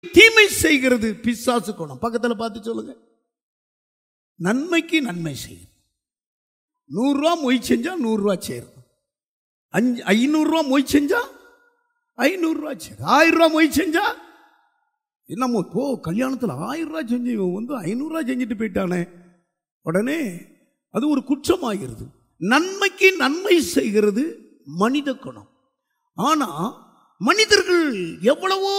தீமை செய்கிறது பிசாசு குணம் பக்கத்துல பார்த்து சொல்லுங்க நன்மைக்கு நன்மை செய்யும் நூறு ரூபா மொய் செஞ்சா நூறு ரூபா சேரும் அஞ்சு ஐநூறு ரூபா மொய் செஞ்சா ஐநூறு ரூபா சேரும் ஆயிரம் ரூபா மொய் செஞ்சா என்னமோ போ கல்யாணத்தில் ஆயிரம் ரூபா செஞ்சு இவன் வந்து ஐநூறு ரூபா செஞ்சுட்டு போயிட்டானே உடனே அது ஒரு குற்றமாகிறது நன்மைக்கு நன்மை செய்கிறது மனித குணம் ஆனா மனிதர்கள் எவ்வளவோ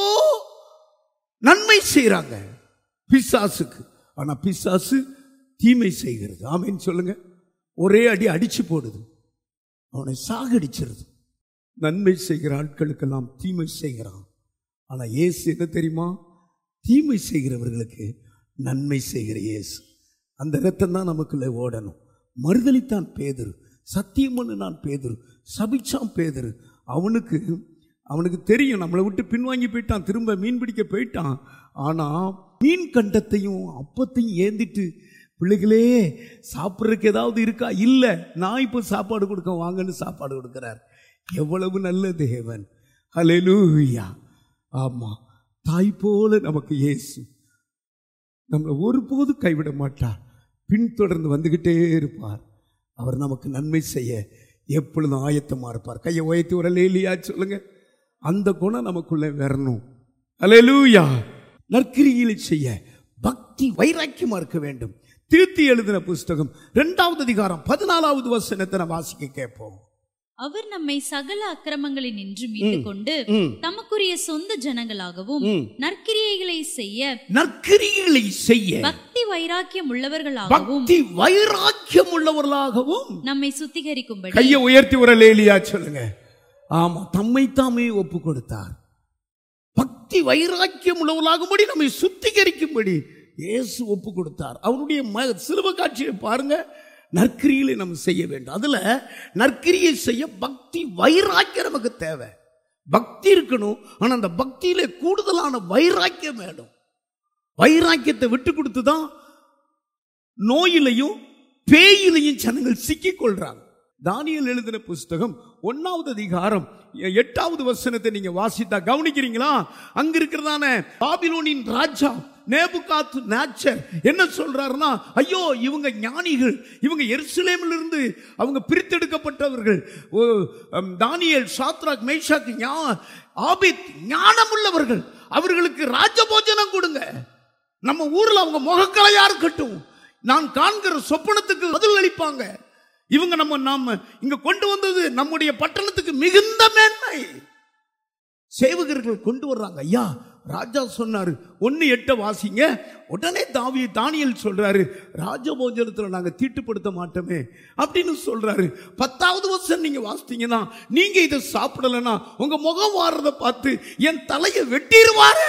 நன்மை செய்றாங்க பிசாசுக்கு ஆனா பிசாசு தீமை செய்கிறது ஆமேன்னு சொல்லுங்க ஒரே அடி அடிச்சு போடுது அவனை சாகடிச்சிருது நன்மை செய்கிற ஆட்களுக்கெல்லாம் தீமை செய்கிறான் ஆனா இயேசு என்ன தெரியுமா தீமை செய்கிறவர்களுக்கு நன்மை செய்கிற இயேசு அந்த ரத்தம் தான் நமக்குள்ள ஓடணும் மறுதலித்தான் பேதுரு சத்தியம் நான் பேதுரு சபிச்சான் பேதுரு அவனுக்கு அவனுக்கு தெரியும் நம்மளை விட்டு பின்வாங்கி போயிட்டான் திரும்ப மீன் பிடிக்க போயிட்டான் ஆனா மீன் கண்டத்தையும் அப்பத்தையும் ஏந்திட்டு பிள்ளைகளே சாப்பிட்றதுக்கு ஏதாவது இருக்கா இல்லை நான் இப்போ சாப்பாடு கொடுக்க வாங்கன்னு சாப்பாடு கொடுக்கிறார் எவ்வளவு நல்ல தேவன் ஹalleluya ஆமா தாய் போல நமக்கு இயேசு நம்மளை ஒருபோது கைவிட மாட்டார் பின்தொடர்ந்து வந்துகிட்டே இருப்பார் அவர் நமக்கு நன்மை செய்ய எப்பொழுதும் ஆயத்தமா இருப்பார் கையை உயர்த்தி ஒரு லேலியா சொல்லுங்க அந்த குணம் நமக்குள்ளே வரணும் ஹalleluya நற்கிரிகளை செய்ய பக்தி வைராக்கியமா இருக்க வேண்டும் திருத்தி எழுதின புஸ்தகம் இரண்டாவது அதிகாரம் பதினாலாவது வசனத்தை நம்ம வாசிக்க கேட்போம் அவர் நம்மை சகல அக்கிரமங்களில் நின்று மீட்டுக் கொண்டு ம். தமக்குரிய சொந்த ஜனங்களாகவும் ம். நற்கிரியைகளை செய்ய நற்கிரிகளை செய்ய பக்தி வைராக்கியம் உள்ளவர்களாகவும் பக்தி வைராக்கியம் உள்ளவர்களாகவும் நம்மை சுத்திகரிக்கும்படி கையை உயர்த்தி ஒரு லேலியா சொல்லுங்க ஆமா தம்மை தாமே ஒப்பு கொடுத்தார் பக்தி வைராக்கியம் உள்ளவர்களாகும்படி நம்மை சுத்திகரிக்கும்படி இயேசு ஒப்பு கொடுத்தார் அவருடைய ம சிலுவ காட்சியை பாருங்க நற்கிரிகளை நம்ம செய்ய வேண்டும் அதுல நற்கிரியை செய்ய பக்தி வைராக்கியம் நமக்கு தேவை பக்தி இருக்கணும் ஆனா அந்த பக்தியில கூடுதலான வைராக்கியம் வேணும் வைராக்கியத்தை விட்டு கொடுத்து தான் நோயிலையும் பேயிலையும் ஜனங்கள் சிக்கிக் கொள்றாங்க தானியல் எழுதின புஸ்தகம் ஒன்னாவது அதிகாரம் எ- எட்டாவது வசனத்தை நீங்க வாசித்தா கவனிக்கிறீங்களா அங்க இருக்கிறதான பாபிலோனின் ராஜா நேபுகாத் நாச்சர் என்ன சொல்றாருன்னா ஐயோ இவங்க ஞானிகள் இவங்க எருசலேமில் இருந்து அவங்க பிரித்தெடுக்கப்பட்டவர்கள் ஓ, அம், தானியேல் சாத்ராக் மேஷாக் ஞா- ஆபித் ஞானமுள்ளவர்கள் அவர்களுக்கு ராஜபோஜனம் கொடுங்க நம்ம ஊர்ல அவங்க முகக்கலையா இருக்கட்டும் நான் காண்கிற சொப்பனத்துக்கு பதில் அளிப்பாங்க இவங்க நம்ம நாம இங்க கொண்டு வந்தது நம்முடைய பட்டணத்துக்கு மிகுந்த மேன்மை சேவகர்கள் கொண்டு வர்றாங்க ஐயா ராஜா சொன்னாரு ஒன்னு எட்ட வாசிங்க உடனே தாவி தானியல் சொல்றாரு ராஜபோஜனத்துல நாங்க தீட்டுப்படுத்த மாட்டோமே அப்படின்னு சொல்றாரு பத்தாவது வருஷம் நீங்க வாசித்தீங்கன்னா நீங்க இதை சாப்பிடலன்னா உங்க முகம் வாடுறத பார்த்து என் தலையை வெட்டிடுவாரு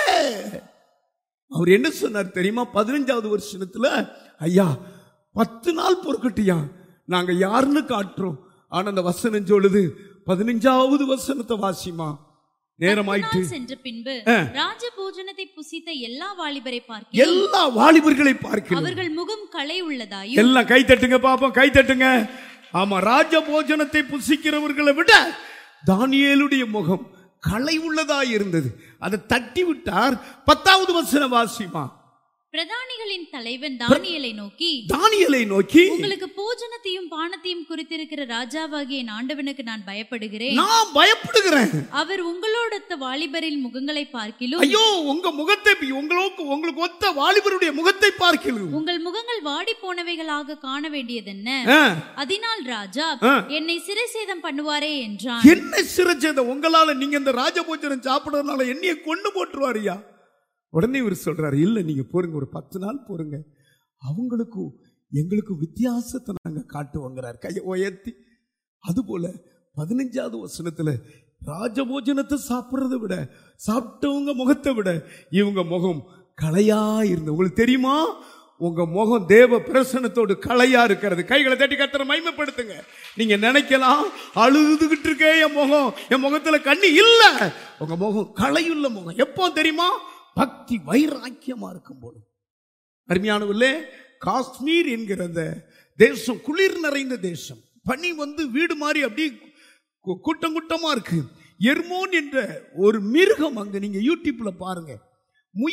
அவர் என்ன சொன்னார் தெரியுமா பதினஞ்சாவது வருஷத்துல ஐயா பத்து நாள் பொறுக்கட்டியா நாங்க யாருன்னு காட்டுறோம் ஆனா அந்த வசனம் சொல்லுது பதினஞ்சாவது வசனத்தை வாசிமா நேரமாயிட்டு நாள் சென்ற பின்பு ஆ. ராஜ போஜனத்தை புசித்த எல்லா வாலிபரை பார்க்க எல்லா வாலிபர்களை பார்க்கிறோம் அவர்கள் முகம் களை உள்ளதாயும் எல்லாம் கை தட்டுங்க பாப்போம் கை தட்டுங்க ஆமா ராஜ போஜனத்தை புசிக்கிறவர்களை விட தானியேலுடைய முகம் களை உள்ளதா இருந்தது அதை தட்டி விட்டார் பத்தாவது வசன வாசிமா பிரதானிகளின் தலைவன் தானியேலை நோக்கி தானியலை நோக்கி உங்களுக்கு போஜனத்தையும் பானத்தையும் குறித்திருக்கிற ராஜாவாகிய என் ஆண்டவனுக்கு நான் பயப்படுகிறேன் நான் பயப்படுகிறேன் அவர் உங்களோடத்த வாலிபரின் முகங்களை பார்க்கிலும் ஐயோ உங்க முகத்தை உங்களுக்கு உங்களுக்கு ஒத்த வாலிபருடைய முகத்தை பார்க்கலாம் உங்கள் முகங்கள் வாடி போனவைகளாக காண வேண்டியதென்ன ஆ, அதனால் ராஜா ஆ. என்னை சிறை சேதம் பண்ணுவாரே என்றான் என்ன சிறச்சத உங்களால நீங்க இந்த ராஜபோஜனம் சாப்பிடறதுனால என்னைய கொண்டு போட்டுருவாரியா உடனே இவர் சொல்றாரு இல்ல நீங்க போருங்க ஒரு பத்து நாள் போருங்க அவங்களுக்கும் எங்களுக்கும் வித்தியாசத்தை நாங்க காட்டுவோங்கிறார் கையை உயர்த்தி அதுபோல பதினஞ்சாவது வசனத்துல ராஜபோஜனத்தை சாப்பிட்றதை விட சாப்பிட்டவங்க முகத்தை விட இவங்க முகம் கலையா இருந்த உங்களுக்கு தெரியுமா உங்க முகம் தேவ பிரசனத்தோடு கலையா இருக்கிறது கைகளை தட்டி கத்தரை மைமைப்படுத்துங்க நீங்க நினைக்கலாம் அழுதுகிட்டு இருக்கே என் முகம் என் முகத்துல கண்ணி இல்ல உங்க முகம் கலையுள்ள முகம் எப்போ தெரியுமா பக்தி வைராக்கியமா இருக்கும் போது அருமையானவர்களே காஷ்மீர் என்கிற அந்த தேசம் குளிர் நிறைந்த தேசம் பனி வந்து வீடு மாதிரி அப்படியே கூ- கூட்டம் கூட்டமா இருக்கு எர்மோன் என்ற ஒரு மிருகம் அங்க நீங்க யூடியூப்ல பாருங்க